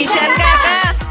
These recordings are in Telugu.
కిషన్ కాక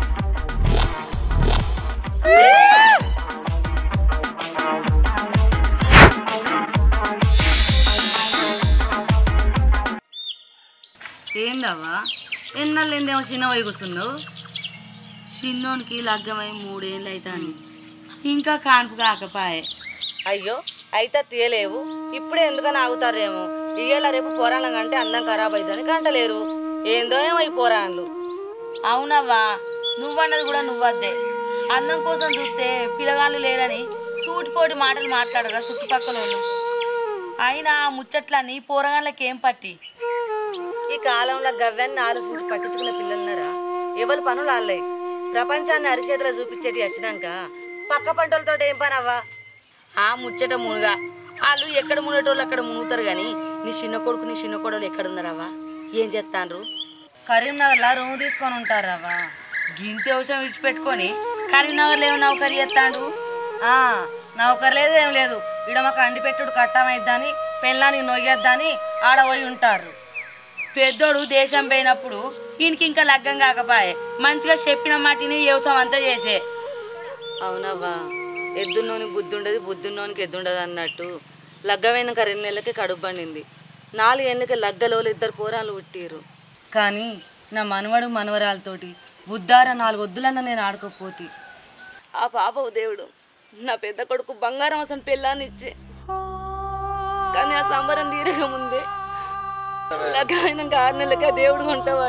ఏందవ్వా ఎన్నళ్ళు ఏందేమో చిన్న పోయి కూర్చున్నావు చిన్నోనికి లగ్గమై మూడేళ్ళు అవుతాంది ఇంకా కాన్పు కాకపాయే అయ్యో అయితే తీయలేవు ఇప్పుడే ఎందుకని ఆగుతారేమో ఇయ్యాల రేపు పోరాణం కంటే అందం ఖరాబ్ అవుతుందని కంటలేరు ఏందో ఏమో ఈ పోరాణలు అవునవ్వా నువ్వన్నది కూడా నువ్వద్దే అన్నం కోసం చూస్తే పిల్లగాళ్ళు లేరని సూటిపోటి మాటలు మాట్లాడరా చుట్టుపక్కల వాళ్ళు అయినా ఆ ముచ్చట్లన్నీ పోరగాళ్ళకి ఏం పట్టి ఈ కాలంలో గవ్యాన్ని ఆలోచించి పట్టించుకునే పిల్లలున్నారా ఎవరి పనులు ఆళ్ళయి ప్రపంచాన్ని అరిచేతిలో చూపించేటి వచ్చినాక పక్క పంటలతో ఏం పని అవ్వా ఆ ముచ్చట మునుగా వాళ్ళు ఎక్కడ మునేటోళ్ళు అక్కడ మునుగుతారు కానీ నీ చిన్న కొడుకు నీ చిన్న కొడలు ఎక్కడున్నారవ్వా ఏం చేస్తాన్రు కరీంనగర్లో రూమ్ తీసుకొని ఉంటారవ్వా గింతి అవసరం విడిచిపెట్టుకొని కరీంనగర్లో ఏమో నౌకరీ చేస్తాడు ఆ, నౌకర్ లేదు ఏం లేదు ఈడ మాకు అండి పెట్టుడు కట్టమైద్దని పెళ్ళానికి నొయ్యొద్దని ఆడ పోయి ఉంటారు పెద్దోడు దేశం పోయినప్పుడు ఈయనకి ఇంకా లగ్గం కాకపాయే మంచిగా చెప్పిన మాటిని వ్యవసాయం అంతా చేసే అవునవ్వా ఎద్దున్నోని బుద్ధి ఉండదు బుద్ధున్నోనికి ఎద్దుండదు అన్నట్టు లగ్గమైనాక రెండు నెలలకి కడుపు పండింది నాలుగేళ్ళకి లగ్గలోలు ఇద్దరు పోరాలు పుట్టిరు కానీ నా మనవడు మనవరాలతోటి బుద్ధార నాలుగు వద్దులన్న నేను ఆడుకోపోతి ఆ పాప దేవుడు నా పెద్ద కొడుకు బంగారం అసలు పెళ్ళాన్ని ఇచ్చే కానీ ఆ సంబరం తీరక ముందే లగ్గమైనాక ఆరు నెలలకి ఆ దేవుడు కొంటవా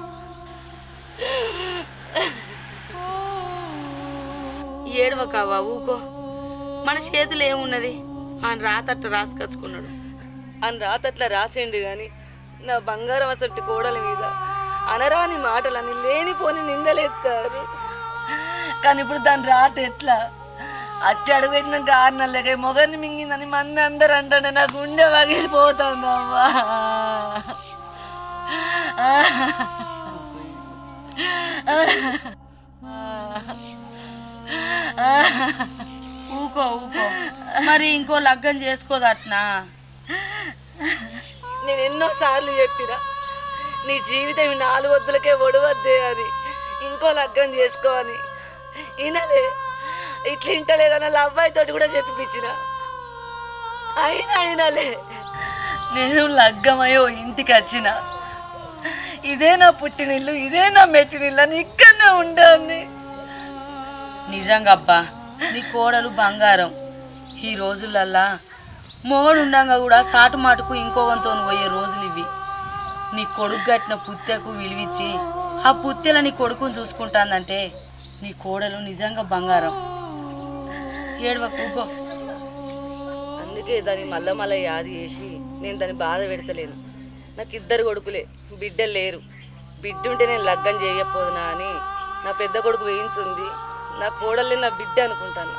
ఏడవకావా ఊకో మన చేతులు ఏమున్నది ఆయన రాతట్ట రాసుకొచ్చుకున్నాడు అని రాతట్లా రాసేయండి కానీ నా బంగారం అసలు కోడల మీద అనరాని మాటలని లేనిపోని నిందలేస్తారు కానీ ఇప్పుడు దాని రాత ఎట్లా అచ్చి అడుగు పెట్టినాక ఆరు నెలలకి మొగరిని మింగిందని మంది అందరు అంటాడు నా గుండె పగిలిపోతుందమ్మా ఊకో ఊకో మరి ఇంకో లగ్గం చేసుకోదట్నా నేను ఎన్నో సార్లు చెప్పిరా నీ జీవితం ఈ నాలుగు వద్దులకే ఒడవద్దే అని ఇంకో లగ్గం చేసుకో అని ఈయనలే ఇట్లా ఇంటలేదన్న అబ్బాయి తోటి కూడా చెప్పిపించిన అయినా అయినలే నేను లగ్గమయ్యో ఇంటికి వచ్చిన ఇదే నా పుట్టినిల్లు ఇదే నా మెట్టినిల్లు అని ఇక్కడనే ఉంటుంది నిజంగా అబ్బా నీ కోడలు బంగారం ఈ రోజులల్లా మొగడు ఉండంగా కూడా సాటు మాటుకు ఇంకోవంతో పోయే రోజులు ఇవి నీ కొడుకు కట్టిన పుత్తెకు విలువిచ్చి ఆ పుత్తెల నీ కొడుకుని చూసుకుంటాందంటే నీ కోడలు నిజంగా బంగారం ఏడవ కూకో అందుకే దాన్ని మల్ల మల్ల యాది చేసి నేను దాన్ని బాధ పెడతలేను నాకు ఇద్దరు కొడుకులే బిడ్డలు లేరు బిడ్డ ఉంటే నేను లగ్గం చేయకపోదునా అని నా పెద్ద కొడుకు వేయించుంది నా కోడల్ని నా బిడ్డ అనుకుంటాను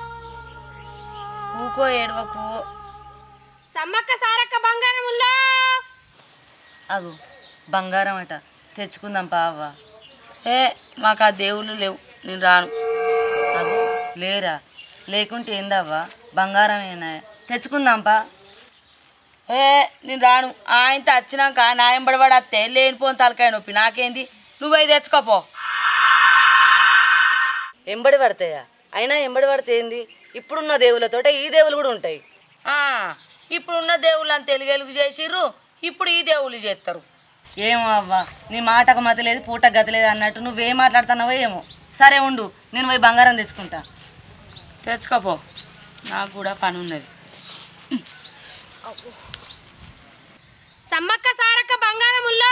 కూకో ఏడవకు సమ్మక్క సారక్క బంగారముల్లో అగు బంగారం అట తెచ్చుకుందాం పావా ఏ మాకు ఆ దేవుళ్ళు లేవు నేను రాను అగు లేరా లేకుంటే ఏందవ్వా బంగారమేనా తెచ్చుకుందాం పా ఏ నేను రాను ఆయనతో వచ్చినాక న్యాయం పడబడత్తే లేనిపోని తలకాయ నొప్పి నాకేంది నువ్వై తెచ్చుకోపో ఎంబడి పడతాయా అయినా ఎంబడి పడితే ఏంది ఇప్పుడున్న దేవుళ్ళతోటే ఈ దేవులు కూడా ఉంటాయి ఆ, ఇప్పుడున్న దేవుళ్ళు అని తెలుగెలుగు చేసిర్రు ఇప్పుడు ఈ దేవుళ్ళు చేస్తారు ఏమో అవ్వా నీ మాటకు మతి లేదు పూట గతి లేదు అన్నట్టు నువ్వేం మాట్లాడుతున్నావో ఏమో సరే ఉండు నేను పోయి బంగారం తెచ్చుకుంటా తెచ్చుకోపో నాకు కూడా పని ఉన్నది సమ్మక్క సారక్క బంగారముల్లో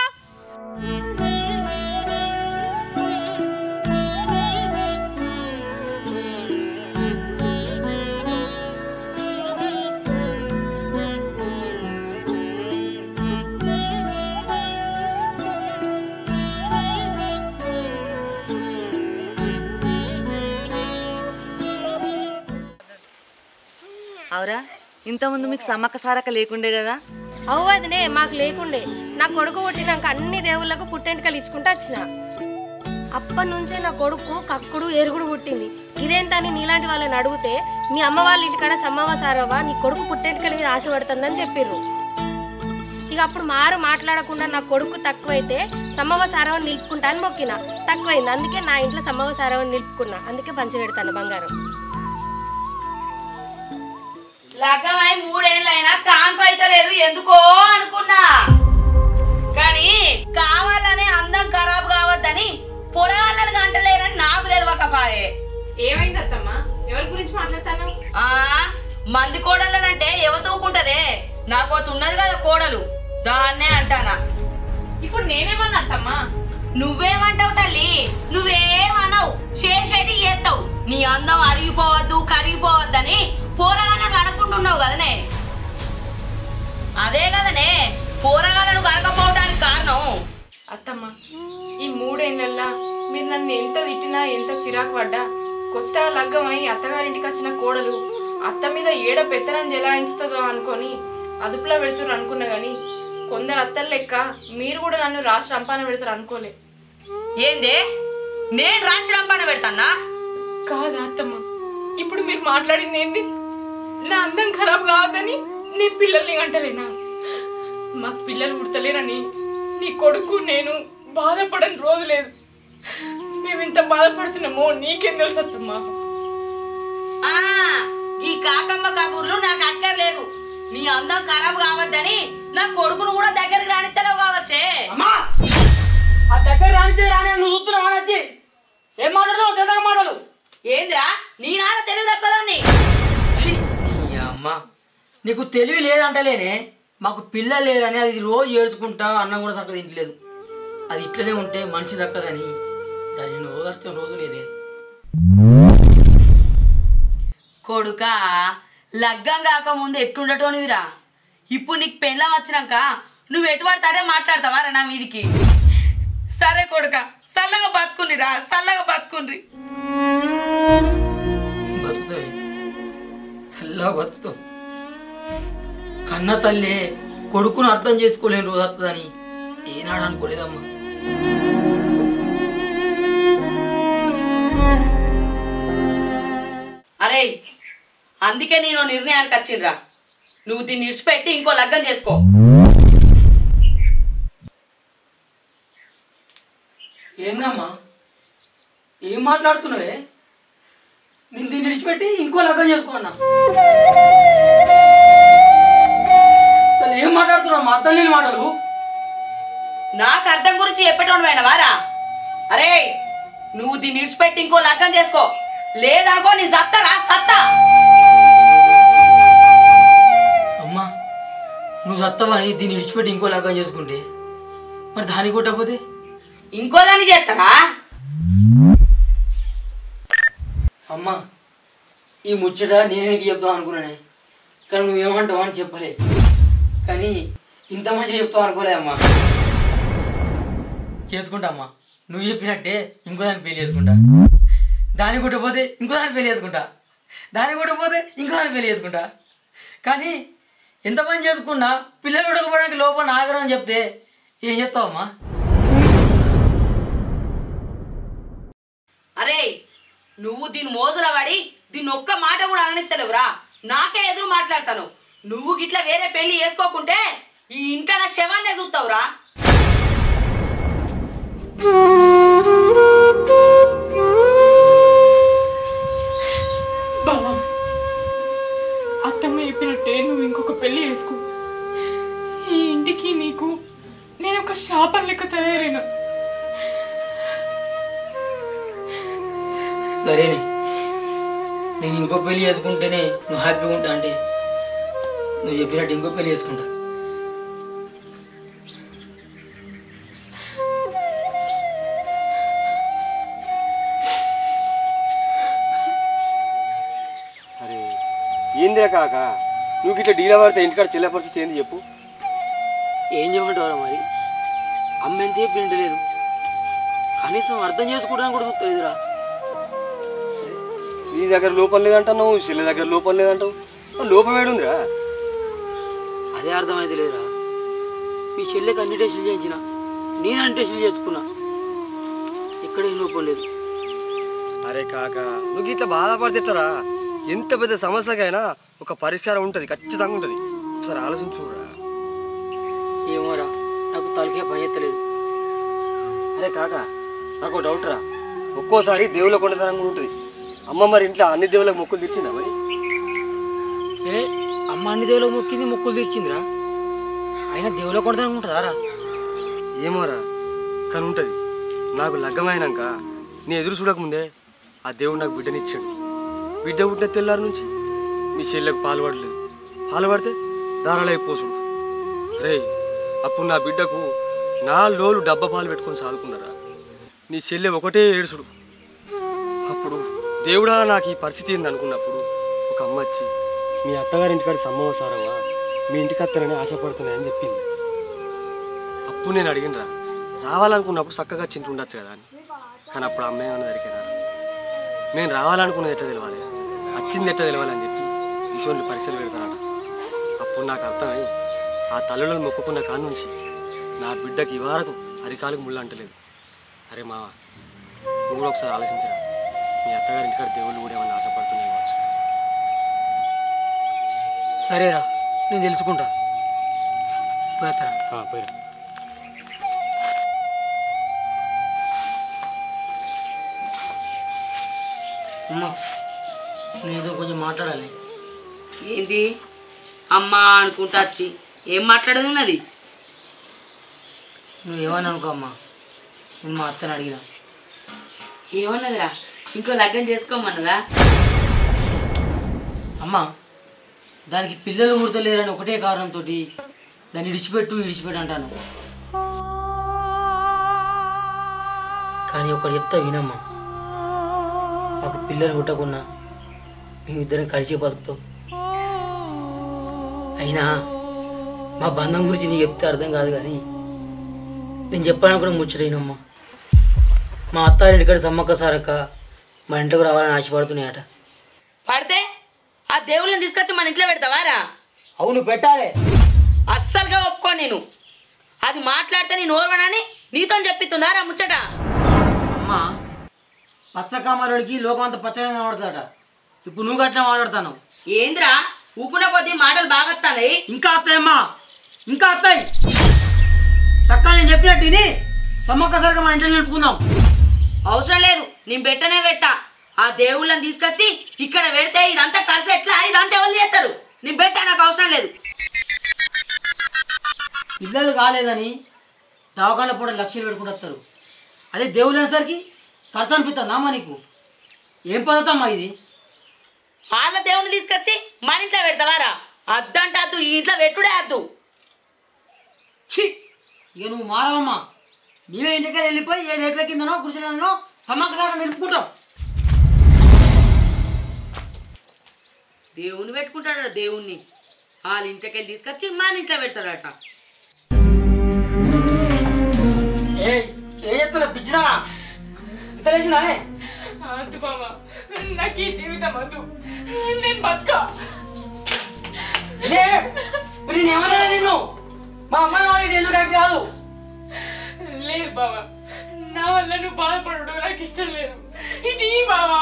అవురా ఇంతకుముందు మీకు సమ్మక్క సారక్క లేకుండే కదా అవు అదినే మాకు లేకుండే నా కొడుకు పుట్టినాక అన్ని దేవుళ్ళకు పుట్టెంటుకలు ఇచ్చుకుంటూ వచ్చిన అప్పటి నుంచే నా కొడుకు కక్కుడు ఎరుగుడు పుట్టింది ఇదేంటని నీలాంటి వాళ్ళని అడిగితే మీ అమ్మ వాళ్ళ ఇంటికాడ సమ్మవ్వ సారవ్వ నీ కొడుకు పుట్టెంటుకల మీద ఆశపడుతుందని చెప్పిర్రు ఇక అప్పుడు మారు మాట్లాడకుండా నా కొడుకు తక్కువైతే సమ్మవ సారవం నిలుపుకుంటా అని మొక్కిన తక్కువైంది అందుకే నా ఇంట్లో సమ్మవ సారవం నిలుపుకున్నా అందుకే పంచి పెడతాను బంగారం లగ్గమై మూడేళ్ళైనా కాన్పు అయితే లేదు ఎందుకో అనుకున్నా కానీ కావాలనే అందం ఖరాబ్ కావద్దని పొలగాళ్ళని గంటలేరని నాకు తెలియకపాయే ఏమైంది అత్తమ్మ ఎవరి గురించి మాట్లాడతాను ఆ మంది కోడళ్ళనంటే ఎవతూకుంటదే నాకోత ఉన్నది కదా కోడలు దాన్నే అంటానా ఇప్పుడు నేనేమన్నా అత్తమ్మ నువ్వేమంటావు తల్లి నువ్వేమనవు చేసేటి చేస్తావు నీ అందం అరిగిపోవద్దు కరిగిపోవద్దని పోరాగాలను కనుక్కుంటున్నావు కదనే అదే కదనే పోరాగాలను కనకపోవడానికి కారణం అత్తమ్మ ఈ మూడేళ్ళల్లా మీరు నన్ను ఎంత తిట్టినా ఎంత చిరాకు పడ్డా కొత్త లగ్గమై అత్తగారింటికి వచ్చిన కోడలు అత్త మీద ఏడ పెత్తనం జలాయించుతుందో అనుకొని అదుపులో పెడుతున్నారు అనుకున్నా గాని కొందరు అత్తలు లెక్క మీరు కూడా నన్ను రాష్ట్ర రంపాన పెడతారు అనుకోలే ఏందే నేను రాసి రంపాన పెడతానా కాదా అత్తమ్మ ఇప్పుడు మీరు మాట్లాడింది ఏంది నా అందం ఖరాబ్ కావద్దని నీ పిల్లల్ని అంటలేనా మాకు పిల్లలు పుడతలేరని నీ కొడుకు నేను బాధపడని రోజు లేదు మేము ఇంత బాధపడుతున్నామో నీకేం తెలుసు అత్తమ్మా ఆ ఈ కాకమ్మ కబుర్లు నాకు అక్కర్లేదు నీ అందం ఖరాబ్ కావద్దని నా కొడుకును కూడా దగ్గరికి రానిత్తలేవు కావచ్చే అమ్మా ఆ దగ్గర రానిచ్చే రాని నువ్వు చూస్తున్నావు వచ్చి ఏం మాట్లాడుతున్నావు తెల్లగా మాటలు ఏంద్రా నీ నాన్న తెలివి తక్కువదాన్ని ఛీ, నీ అమ్మ నీకు తెలివి లేదంటలేనే మాకు పిల్లలు లేరని అది రోజు ఏడ్చుకుంటా అన్నం కూడా చక్కగా తింటలేదు అది ఇట్లనే ఉంటే మనిషి దక్కదని దాన్ని నువ్వు ఓదార్చిన రోజు లేదే కొడుక లగ్గం కాకముందు ఎట్టుండటోనివిరా ఇప్పుడు నీకు పెళ్ళం వచ్చినాక నువ్వు ఎటు పడతాడే మాట్లాడతావా రా నా మీదికి సరే కొడుక చల్లగా బతుకుండ్రిరా చల్లగా బతుకుండ్రి బతుకుతావి చల్లగా బతుకుతావు కన్న తల్లి కొడుకును అర్థం చేసుకోలేని రోజు వస్తుందని ఏనాడు అనుకోలేదమ్మా అరే అందుకే నేను నిర్ణయానికి వచ్చిండ్రా నువ్వు దీన్ని ఇడిచిపెట్టి ఇంకో లగ్గం చేసుకో ఏందమ్మా ఏం మాట్లాడుతున్నావే నేను దీన్ని విడిచిపెట్టి ఇంకో లగ్గం చేసుకోన్నా అసలు ఏం మాట్లాడుతున్నావు మా అర్థం లేని మాటలు నాకు అర్థం గురించి చెప్పేటోను వారా అరే నువ్వు దీన్ని ఇడిచిపెట్టి ఇంకో లగ్గం చేసుకో లేదనుకో నీ సత్తరా సత్తా అమ్మా నువ్వు చత్తవని దీన్ని విడిచిపెట్టి ఇంకో లగ్గం చేసుకుంటే మరి దానికి కొట్టకపోతే ఇంకో దాన్ని చేస్తారా అమ్మా ఈ ముచ్చట నేనే నీకు చెప్తావు అనుకున్నానే కానీ నువ్వేమంటావు అని చెప్పలే కానీ ఇంత మంచిగా చెప్తావు అనుకోలే అమ్మా చేసుకుంటా అమ్మా నువ్వు చెప్పినట్టే ఇంకో దాన్ని పెళ్లి చేసుకుంటా దాన్ని కొట్టపోతే ఇంకో దాన్ని పెళ్లి చేసుకుంటా దాన్ని కొట్టపోతే ఇంకో దాన్ని పెళ్లి చేసుకుంటా కానీ ఎంత పని చేసుకున్నా పిల్లలు ఉడకపోవడానికి లోపల ఆగరం అని చెప్తే ఏం చెప్తావమ్మా అరే నువ్వు దీని మోజుల పడి దీన్ని ఒక్క మాట కూడా అననిత్తలేవురా నాకే ఎదురు మాట్లాడతాను నువ్వు గిట్ల వేరే పెళ్లి చేసుకోకుంటే ఈ ఇంట్లో నా శవాన్నే చూస్తావురా బావా అత్తమ్మ చెప్పినట్టే నువ్వు ఇంకొక పెళ్లి చేసుకో ఈ ఇంటికి నీకు నేను ఒక శాపం లెక్క తయారైనా సరేనే నేను ఇంకో పెళ్లి చేసుకుంటేనే నువ్వు హ్యాపీగా ఉంటా అంటే నువ్వు చెప్పినట్టు ఇంకో పెళ్లి చేసుకుంటా అరే ఏందిరా కాక నువ్వు ఇట్లా డీలా పడితే ఇంటికాడ చెల్లె పరిస్థితి ఏంది చెప్పు ఏం చేయమంటావరా మరి అమ్మ ఎంత చెప్పింటే లేదు కనీసం అర్థం చేసుకోవడానికి కూడా చూస్తలేదురా నీ దగ్గర లోపం లేదంటున్నావు చెల్లె దగ్గర లోపం లేదంటావు మరి లోపం ఏడుందిరా అదే అర్థమైతే లేదురా మీ చెల్లెకి అన్ని టెస్టులు చేయించిన నేను అన్ని టెస్టులు చేసుకున్నా ఎక్కడేం లోపం లేదు అరే కాక నువ్వు ఇట్లా బాధపడితేరా ఎంత పెద్ద సమస్యకైనా ఒక పరిష్కారం ఉంటుంది ఖచ్చితంగా ఉంటుంది ఒకసారి ఆలోచించురా ఏమోరా నాకు తలకే పని ఎత్తలేదు అరే కాక నాకు డౌట్ రా ఒక్కోసారి దేవుళ్ళ కొండతనం కూడా ఉంటుంది అమ్మ మరి ఇంట్లో అన్ని దేవుళ్ళకి మొక్కులు తీర్చిందా మరి ఏ అమ్మ అన్ని దేవులకు మొక్కింది మొక్కులు తీర్చిందిరా అయినా దేవులో కొడతాను ఉంటుందా రా ఏమోరా కానీ ఉంటుంది నాకు లగ్గమైనాక నీ ఎదురు చూడకముందే ఆ దేవుడు నాకు బిడ్డనిచ్చాడు బిడ్డ పుట్టిన తెల్లారి నుంచి మీ చెల్లెకు పాలు పడలేదు పాలు పడితే దారాలై పోసుడు రే అప్పుడు నా బిడ్డకు నా లోలు డబ్బా పాలు పెట్టుకొని సాదుకున్నారా నీ చెల్లె ఒకటే ఏడుచుడు అప్పుడు దేవుడా నాకు ఈ పరిస్థితి ఏంది అనుకున్నప్పుడు ఒక అమ్మ వచ్చి మీ అత్తగారి ఇంటికాడ సమ్మవసారంగా మీ ఇంటికి వస్తానని ఆశపడుతున్నాయని చెప్పింది అప్పుడు నేను అడిగినరా రావాలనుకున్నప్పుడు చక్కగా చింత ఉండొచ్చు కదా అని కానీ అప్పుడు అమ్మాయి అన్నది అడిగారా నేను రావాలనుకున్నది ఎట్లా తెలవాలి వచ్చింది ఎట్లా తెలవాలి అని చెప్పి ఇటువంటి పరీక్షలు పెడతారట అప్పుడు నాకు అర్థమై ఆ తల్లులను మొక్కుకున్న కాడ నుంచి నా బిడ్డకి ఈ వరకు అరికాలకు ముళ్ళు అంటలేదు అరే మా నువ్వు కూడా ఒకసారి ఆలోచించరా మీ అత్తగారి ఇంటికాడ దేవుళ్ళు కూడా ఏమన్నా ఆశపడుతున్నాయి కావచ్చు సరేరా నేను తెలుసుకుంటా పోతారా పోయిరా అమ్మా నేను కొంచెం మాట్లాడాలి ఏంది అమ్మా అనుకుంటా వచ్చి ఏం మాట్లాడేది ఉన్నది నువ్వు ఏమని అనుకో అమ్మా నేను మా అత్తని అడిగిన ఏమన్నదిరా ఇంకో లగ్గం చేసుకోమన్నదా అమ్మా దానికి పిల్లలు ఊడతలేరని ఒకటే కారణంతో దాన్ని ఇడిచిపెట్టు ఇడిచిపెట్టు అంటాను కానీ ఒకటి చెప్తా వినమ్మా మాకు పిల్లలు పుట్టకున్నా మేమిద్దరం కలిసి బతుకుతాం అయినా మా బంధం గురించి నీకు చెప్తే అర్థం కాదు కానీ నేను చెప్పాలనుకున్న ముచ్చటైనమ్మా మా అత్తారింటి కాడ సమ్మక్క సారక్క మా ఇంటికి రావాలని ఆశపడుతున్నాయట పడితే ఆ దేవుళ్ళని తీసుకొచ్చి మన ఇంట్లో పెడతావారా అవును పెట్టాలి అస్సలుగా ఒప్పుకో నేను అది మాట్లాడితే నేను ఓర్వనని నీతో చెప్పిస్తుందా రా ముచ్చట అమ్మా పచ్చకామరుడికి లోకం అంతా పచ్చగా కనబడుతుందట ఇప్పుడు నువ్వు గట్లా మాట్లాడతాను ఏందిరా ఊకున్న కొద్దీ మాటలు బాగా వస్తాయి ఇంకా అత్తాయమ్మా ఇంకా అత్తాయి చక్కగా నేను చెప్పినట్టు విని సమ్మక్క సరిగా మన ఇంట్లో నిలుపుకుందాం అవసరం లేదు నేను పెట్టనే పెట్టా ఆ దేవుళ్ళని తీసుకొచ్చి ఇక్కడ పెడితే ఇదంతా కలిసి ఎట్లా ఇదంతా ఎవరు చేస్తారు నేను పెట్టా నాకు అవసరం లేదు పిల్లలు కాలేదని దవాఖాన పూట లక్షలు పెట్టుకుంటూ వస్తారు అదే దేవుళ్ళు అనేసరికి ఖర్చు అనిపిస్తుందా అమ్మా నీకు ఏం పద్ధతి అమ్మా ఇది వాళ్ళ దేవుని తీసుకొచ్చి మన ఇంట్లో పెడతావారా అద్దంటే అద్దు ఈ ఇంట్లో పెట్టుడే అద్దు ఛీ ఇక నువ్వు మారవమ్మా నీవే ఇంటికి వెళ్ళిపోయి ఏ రేట్ల కిందనో కృషిలోనో సమ్మక్క సార్ నిలుపుకుంటాం దేవుని పెట్టుకుంటాడట దేవుణ్ణి వాళ్ళ ఇంటికి తీసుకొచ్చి మన ఇంట్లో పెడతాడట ఏ ఏ చెప్తున్నా పిచ్చిదానా విసరేసిందానే వద్దు బాబా నాకు ఈ జీవితం వద్దు నేను బతుక ఏ మరి నేను ఏమన్నా నిన్ను మా అమ్మ నాన్న డేంజర్ కాదు లేదు బాబా నా వల్ల నువ్వు బాధపడడం నాకు ఇష్టం లేదు ఇది బాబా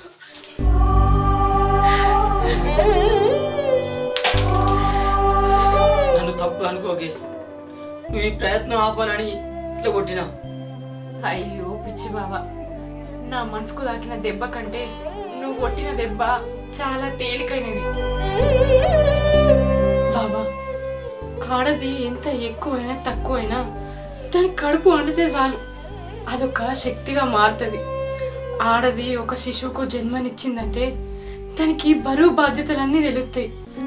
నన్ను తప్పు అనుకోకే నువ్వు ఈ ప్రయత్నం ఆపాలని ఇట్లా కొట్టినా అయ్యో పిచ్చి బాబా నా మనసుకు తాకిన దెబ్బ కంటే నువ్వు కొట్టిన దెబ్బ చాలా తేలికైనది బాబా ఆడది ఎంత ఎక్కువైనా తక్కువైనా దాని కడుపు వండితే చాలు అదొక శక్తిగా మారుతుంది ఆడది ఒక శిశువుకు జన్మనిచ్చిందంటే దానికి బరువు బాధ్యతలన్నీ తెలుస్తాయి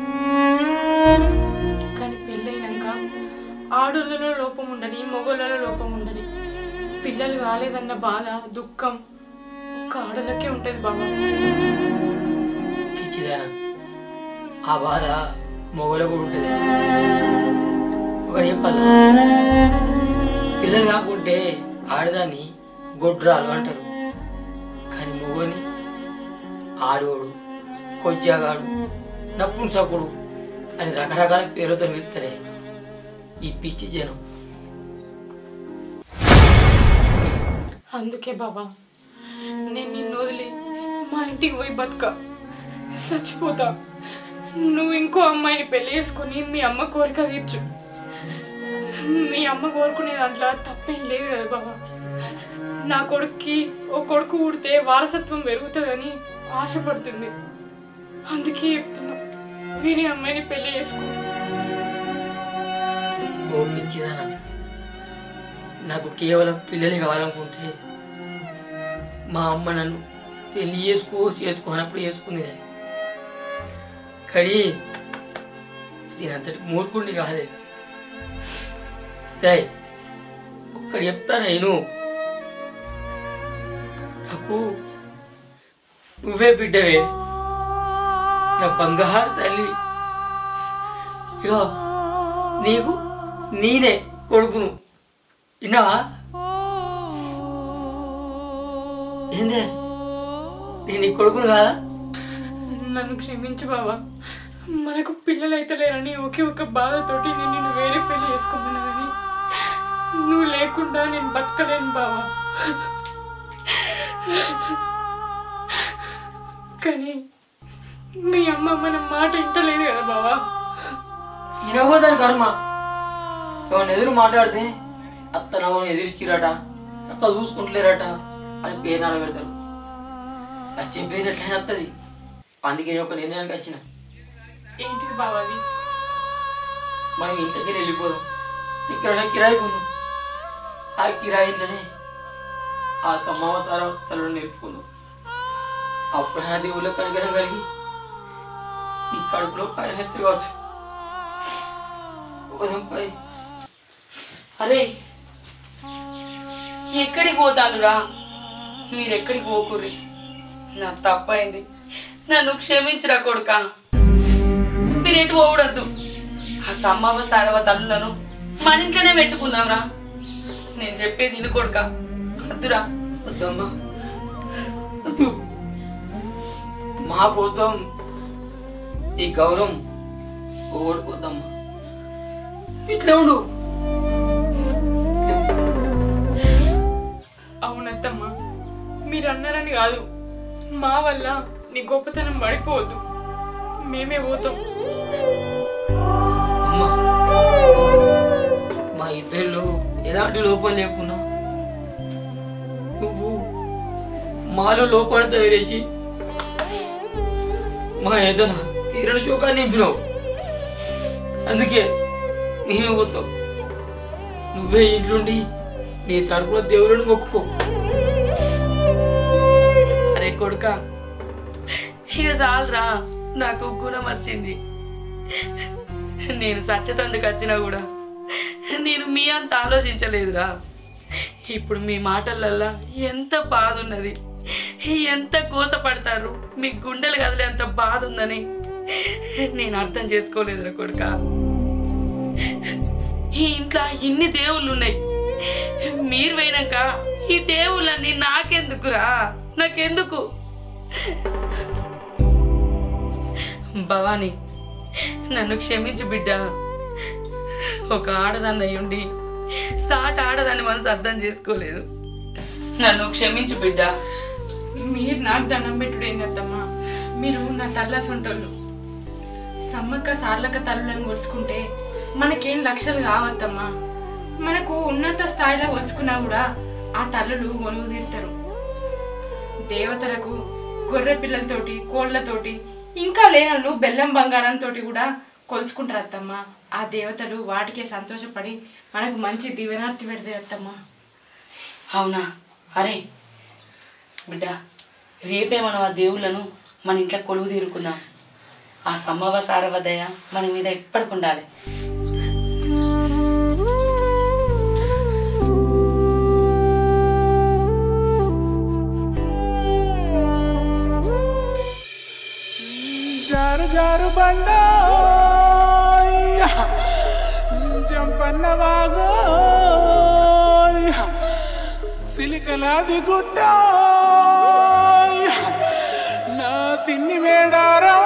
కానీ పెళ్ళైనాక ఆడోళ్ళలో లోపం ఉండని మొగోళ్ళలో లోపం ఉండని పిల్లలు కాలేదన్న బాధ దుఃఖం ఒక్క ఆడోళ్ళకే ఉంటుంది బాబా పిచ్చిదానా ఆ బాధ మొగలో కూడా ఉంటుంది ఒకటి చెప్పాలి పిల్లలు కాకుంటే ఆడదాన్ని గొడ్రాలు అంటారు కానీ మొగని ఆడోడు కొజ్జాగాడు నప్పుంసకుడు అని రకరకాల పేరుతో పిలుస్తారే ఈ పిచ్చి జనం అందుకే బాబా నేను నిన్ను వదిలి మా ఇంటికి పోయి బతుక చచ్చిపోతా నువ్వు ఇంకో అమ్మాయిని పెళ్లి చేసుకొని మీ అమ్మ కోరిక తీర్చు మీ అమ్మ కోరుకునే దాంట్లో తప్పేం లేదు కదా బాబా నా కొడుక్కి ఓ కొడుకు పుడితే వారసత్వం పెరుగుతుందని ఆశపడుతుంది అందుకే చెప్తున్నా వీరి అమ్మాయిని పెళ్లి చేసుకో ఓ పిచ్చిదానా నాకు కేవలం పిల్లలే కావాలనుకుంటే మా అమ్మ నన్ను పెళ్లి చేసుకో చేసుకో అన్నప్పుడు చేసుకుంది నేను. కానీ దీనంతటి మూర్ఖుడిని కాదే సరే ఒక్కడు చెప్తా నేను నాకు నువ్వే బిడ్డవే నా బంగారు తల్లి ఇగో నీకు నేనే కొడుకును విన్నావా ఏందే నేను నీ కొడుకును కాదా నన్ను క్షమించు బాబా మనకు పిల్లలు అయితే లేరని ఒకే ఒక బాధతోటి నేను నిన్ను వేరే పెళ్లి చేసుకోమన్నా కానీ నువ్వు లేకుండా నేను బతకలేను బావా కానీ మీ అమ్మ మన మాట వింటలేదు కదా బావా వినకపోతాను కర్మ ఎవరిని ఎదురు మాట్లాడితే అత్త నవ్వుని ఎదిరిచ్చిరట అత్త చూసుకుంటలేరట అని పేరు నాన్న పెడతారు వచ్చే పేరు ఎట్లయినా వస్తుంది అందుకే నేను ఒక నిర్ణయానికి వచ్చిన ఏంటిది బావా అది మనం ఇంట్లోకి వెళ్ళిపోదాం ఇక్కడ కిరాయి కొను ఆ కిరాయి ఇంట్లోనే ఆ సమావసారాలు నిలుపుకుందాం అప్పుడైనా దేవుళ్ళ కనుగరం కలిగి నీ కడుపులో పైన తిరగవచ్చు ఉదయంపై అరే ఎక్కడికి పోతానురా మీరు ఎక్కడికి పోకుర్రి నా తప్పైంది నన్ను క్షమించురా కొడుక మీరు ఎటు పోవడద్దు ఆ సమ్మవ సారవ తల్లులను మన ఇంట్లోనే పెట్టుకుందాంరా నేను చెప్పేది విను కొడుక వద్దురా వద్దమ్మా వద్దు మా కోసం ఈ గౌరవం ఓడిపోద్దమ్మా ఇట్లా ఉండు అవునత్తమ్మా మీరు అన్నారని కాదు మా వల్ల నీ గొప్పతనం పడిపోవద్దు మేమే పోతాం అమ్మా మా ఇద్దరిలో ఎలాంటి లోపం లేకున్నా నువ్వు మాలో లోపాన్ని తయారేసి మా ఏదైన తీరని శోకాన్ని నింపినావు అందుకే మేము పోతాం నువ్వే ఇంట్లోండి నీ తరపున దేవుడిని మొక్కుకో అరే కొడుక ఇక చాలరా నాకు గుణం వచ్చింది నేను సత్యతందుకు వచ్చినా కూడా నేను మీ అంత ఆలోచించలేదురా ఇప్పుడు మీ మాటలల్లా ఎంత బాధ ఉన్నది ఎంత కోసపడతారు మీ గుండెలు కదిలే ఎంత బాధ ఉందని నేను అర్థం చేసుకోలేదురా కొడుక ఈ ఇంట్లో ఇన్ని దేవుళ్ళు ఉన్నాయి మీరు పోయినాక ఈ దేవుళ్ళన్నీ నాకెందుకురా నాకెందుకు భవాని నన్ను క్షమించు బిడ్డ ఒక ఆడదాన్ని అయ్యుండి సాట ఆడదాన్ని మనసు అర్థం చేసుకోలేదు నన్ను క్షమించు బిడ్డ మీరు నాకు దండం పెట్టుడు ఏందత్తమ్మా మీరు నా తల్ల సొంటోళ్ళు సమ్మక్క సార్లక్క తల్లులను కొలుచుకుంటే మనకేం లక్షలు కావద్దమ్మా మనకు ఉన్నత స్థాయిలో కొలుచుకున్నా కూడా ఆ తల్లులు గొలువు తీరుతారు దేవతలకు గొర్రె పిల్లలతోటి కోళ్ళతోటి ఇంకా లేనళ్ళు బెల్లం బంగారంతో కూడా కొలుచుకుంటారు అత్తమ్మ ఆ దేవతలు వాటికే సంతోషపడి మనకు మంచి దివెనార్తి పెడితే అత్తమ్మ అవునా అరే బిడ్డ రేపే మనం ఆ దేవుళ్ళను మన ఇంట్లో కొలువు తీరుకుందాం ఆ సమ్మవ సారవదయ మన మీద ఎప్పటికి ఉండాలి జారు జారు బండ జంపన్న వాగో సిలికలాది గుడ్డ నా సిన్ని Medaram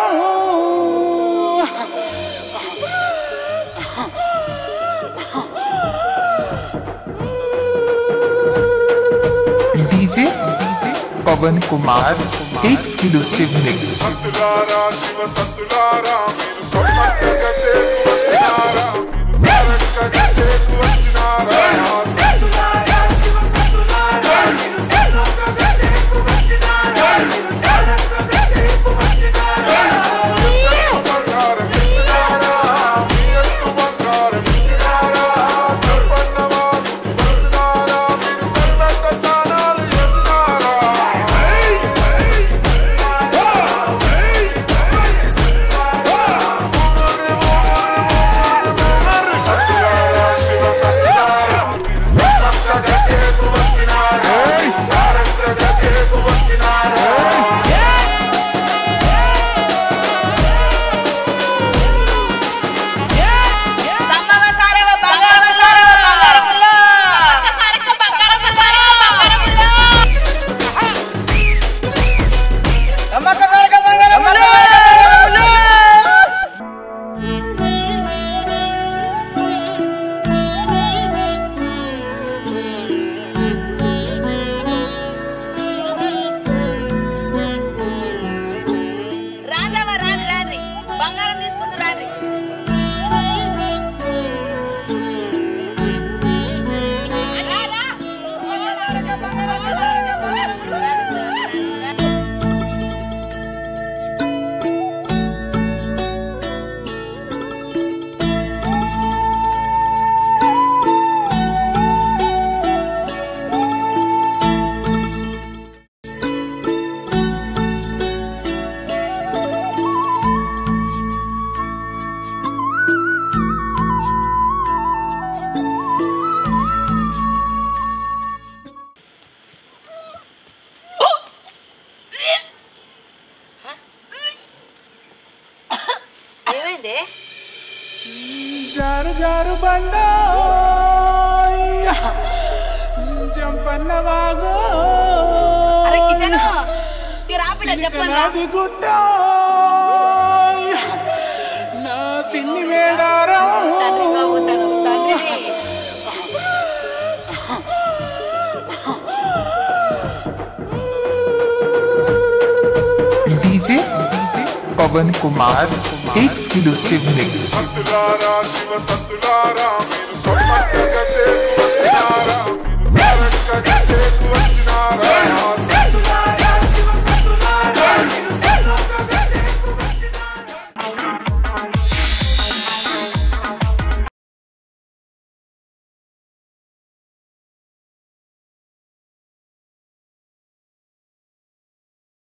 DJ Pawan Kumar exclusive mix సత్తులారా శివ సత్తులారా మీరు సమ్మక్క గద్దెకు వచ్చినారా మీరు సారక్క రాండ్రవ్వ రాండి రాండి బంగారం తీసుకుంది రాండి ఏమైంది జారు జారు బండ జంపన్న వాగో అరే కిషన్ మీరు ఆపిడ చెప్పండి నాది గుట్ట నా సిన్ని వేడారం తండ్రిగా ఉంటాను తండ్రిని DJ Pavan Kumar exclusive mix. సత్తులారా Shiva సత్తులారా మీరు సమ్మక్క గద్దెకు వచ్చినారా మీరు సారక్క గద్దెకు వచ్చినారా సత్తులారా